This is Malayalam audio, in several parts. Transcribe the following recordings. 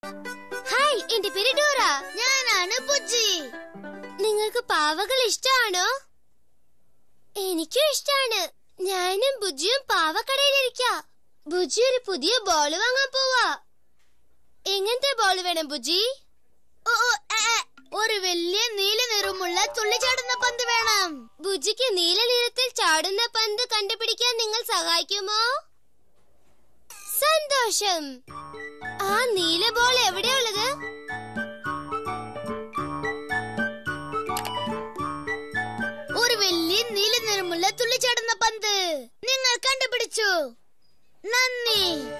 ഹായ് എന്റെ പേര് ഡോറ ഞാനാണ് ബുജ്ജി നിങ്ങൾക്ക് പാവകൾ ഇഷ്ടമാണോ എനിക്കും ഇഷ്ടാണ് ഞാനും ബുജ്ജിയും പാവക്കടയിലിരിക്കാം ബുജ്ജി ഒരു പുതിയ ബോൾ വാങ്ങാൻ പോവാ എങ്ങനത്തെ ബോൾ വേണം ബുജ്ജി ഓ, ഓ, ആ, ആ. ഒരു വലിയ നീല നിറമുള്ള തുള്ളിച്ചാടുന്ന പന്ത് വേണം ബുജ്ജിക്ക് നീല നിറത്തിൽ ചാടുന്ന പന്ത് കണ്ടുപിടിക്കാൻ നിങ്ങൾ സഹായിക്കുമോ സന്തോഷം ആ നീല ബോൾ എവിടെയുള്ളത് ഒരു വലിയ നീല നിറമുള്ള തുള്ളിച്ചാടുന്ന പന്ത് നിങ്ങൾ കണ്ടുപിടിച്ചു നന്ദി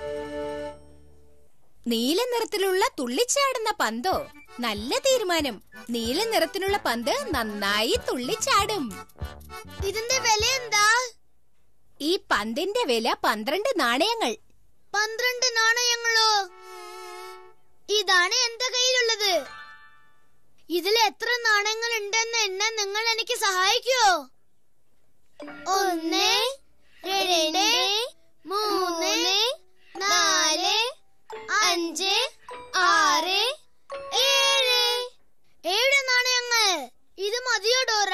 നീല നിറത്തിലുള്ള തുള്ളിച്ചാടുന്ന പന്തോ നല്ല തീരുമാനം നീല നിറത്തിലുള്ള പന്ത് നന്നായി തുള്ളിച്ചാടും ഇതിന്റെ വില എന്താ ഈ പന്തിന്റെ വില പന്ത്രണ്ട് നാണയങ്ങൾ പന്ത്രണ്ട് നാണയങ്ങളോ ഇതാണ് എന്റെ കയ്യിലുള്ളത് ഇതിൽ എത്ര നാണയങ്ങൾ ഉണ്ടെന്ന് എണ്ണാൻ നിങ്ങൾ എനിക്ക് സഹായിക്കുമോ ഒന്ന് രണ്ട് മൂന്ന് നാല് അഞ്ച് ആറ് ഏഴ് ഏഴ് നാണയങ്ങൾ ഇത് മതിയോ ഡോറ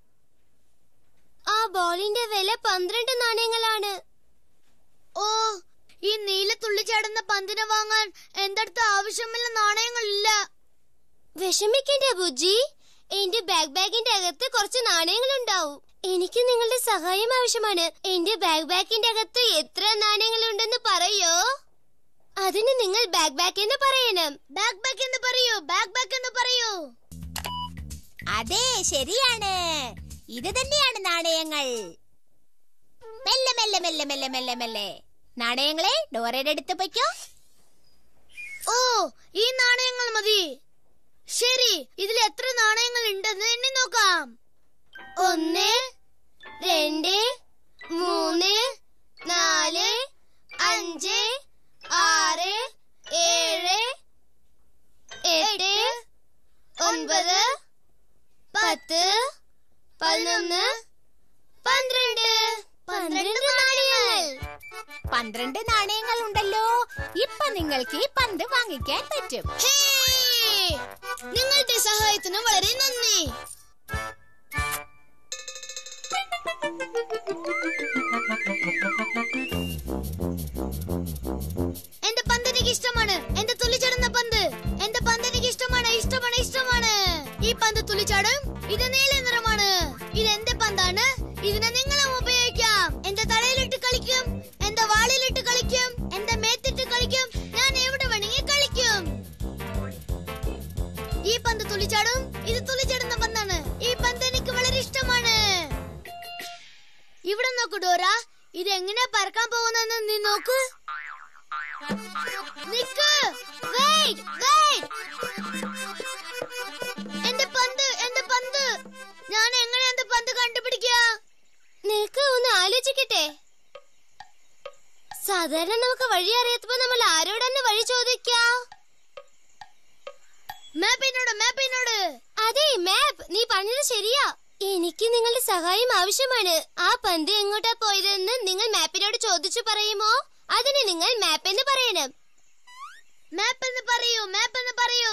ആ ബോളിന്റെ വില പന്ത്രണ്ട് നാണയങ്ങളാണ് ഓ ഈ നീല തുള്ളിച്ചാടുന്ന പന്തിനെ വാങ്ങാൻ എന്റെ അടുത്ത് ആവശ്യമുള്ള നാണയങ്ങളില്ല വിഷമിക്കണ്ട ബുജ്ജി എന്റെ ബാഗ് ബാഗിന്റെ അകത്ത് കുറച്ച് നാണയങ്ങൾ ഉണ്ടാവും എനിക്ക് നിങ്ങളുടെ സഹായം ആവശ്യമാണ് എന്റെ ബാഗ് ബാഗിന്റെ അകത്ത് എത്ര നാണയങ്ങൾ ഉണ്ടെന്ന് പറയോ അതിന് നിങ്ങൾ ബാഗ് ബാഗ് എന്ന് പറയണം ബാഗ് ബാഗ് എന്ന് പറയൂ ബാഗ് ബാഗ് എന്ന് പറയൂ അതെ ശരിയാണ് ഇത് തന്നെയാണ് നാണയങ്ങൾ മെല്ലെ മെല്ലെ മെല്ലെ മെല്ലെ മെല്ലെ മെല്ലെ നാണയങ്ങളെ ഡോറയുടെ അടുത്ത് പൊയ്ക്കോ ഓ ഈ നാണയങ്ങൾ മതി ശരി ഇതിൽ എത്ര നാണയങ്ങൾ ഉണ്ടെന്ന് എണ്ണി നോക്കാം ഒന്ന് രണ്ട് മൂന്ന് നാല് അഞ്ച് ആറ് ഏഴ് എട്ട് ഒൻപത് പത്ത് പതിനൊന്ന് പന്ത്രണ്ട് പന്ത്രണ്ട് നാണയങ്ങൾ പന്ത്രണ്ട് നാണയങ്ങൾ ഉണ്ടല്ലോ ഇപ്പൊ നിങ്ങൾക്ക് ഈ പന്ത് വാങ്ങിക്കാൻ പറ്റും ഹേ! നിങ്ങളുടെ സഹായത്തിന് വളരെ നന്ദി എന്റെ പന്ത് എനിക്ക് ഇഷ്ടമാണ് എന്റെ തുള്ളിച്ചാടുന്ന പന്ത് എന്റെ പന്ത് എനിക്ക് ഇഷ്ടമാണ് ഇഷ്ടമാണ് ഇഷ്ടമാണ് ഈ പന്ത് തുള്ളിച്ചാടും ഇത് നീല നിറമാണ് ഇത് എന്റെ പന്താണ് ഇതിനെ നിങ്ങളും ഉപയോഗിക്കാം എന്റെ തലയിലിട്ട് കളിക്കും എന്റെ വാളിലിട്ട് കളിക്കും എന്റെ മേത്തിട്ട് കളിക്കും ഞാൻ എവിടെ വേണമെങ്കിൽ കളിക്കും ഈ പന്ത് തുള്ളിച്ചാടും ഇത് തുള്ളിച്ചാടുന്ന പന്താണ് ഈ പന്ത് എനിക്ക് വളരെ ഇഷ്ടമാണ് ഇവിടെ നോക്കൂ ഡോറ ഇത് എങ്ങനെ പറക്കാൻ പോകുന്നെന്ന് നീ നോക്ക് നിക്ക് വെയിറ്റ് വെയിറ്റ് എന്റെ പന്ത് എന്റെ പന്ത് ഞാൻ എങ്ങനെ എന്റെ പന്ത് കണ്ടുപിടിക്കുക നിനക്ക് ഒന്ന് ആലോചിക്കട്ടെ സാധാരണ നമുക്ക് വഴി അറിയാത്തപ്പോ നമ്മൾ ആരോടന്നെ വഴി ചോദിക്കാം മാപ്പിനോട് മാപ്പിനോട് അതെ മാപ്പ് നീ പറഞ്ഞത് ശരിയാ എനിക്ക് നിങ്ങളുടെ സഹായം ആവശ്യമാണ് ആ പന്ത് എങ്ങോട്ടാ പോയതെന്ന് നിങ്ങൾ മാപ്പിനോട് ചോദിച്ചു പറയുമോ അതിന് നിങ്ങൾ മാപ്പ് എന്ന് പറയണം മാപ്പ് എന്ന് പറയൂ മാപ്പ് എന്ന് പറയൂ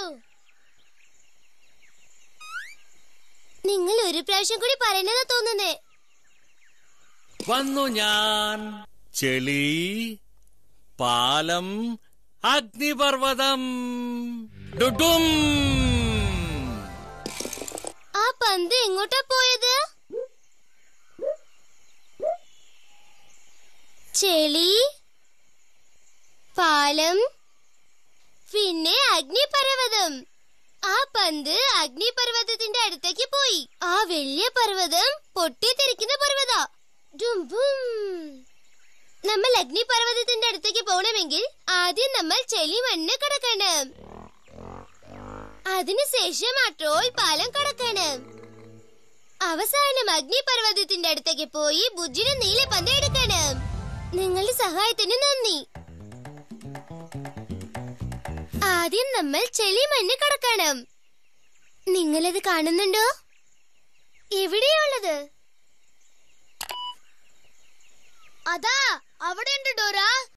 നിങ്ങൾ ഒരു പ്രാവശ്യം കൂടി പറയുന്നതാ തോന്നുന്നേ വന്നു ഞാൻ ചെളി പാലം അഗ്നിപർവതം ഡുഡും ആ പന്ത് എങ്ങോട്ടാ പോയത് ചെളി പാലം പിന്നെ അഗ്നിപർവ്വതം ആ പന്ത് അഗ്നിപർവ്വതത്തിന്റെ അടുത്തേക്ക് പോയി ആ വലിയ പർവ്വതം പൊട്ടിത്തെറിക്കുന്ന പർവ്വത നമ്മൾ അഗ്നിപർവ്വതത്തിന്റെ അടുത്തേക്ക് പോകണമെങ്കിൽ ആദ്യം നമ്മൾ ചെളി മണ്ണ് കടക്കണം അതിനുശേഷം ആ ട്രോൾ പാലം കടക്കണം അവസാനം അഗ്നിപർവ്വതത്തിന്റെ അടുത്തേക്ക് പോയി ബുജ്ജിന് നീല പന്ത് എടുക്കണം നിങ്ങളുടെ സഹായത്തിന് നന്ദി ആദ്യം നമ്മൾ ചെളി മണ്ണ് കടക്കണം നിങ്ങളത് കാണുന്നുണ്ടോ എവിടെയുള്ളത് അതാ അവിടെ ഉണ്ട് ഡോറ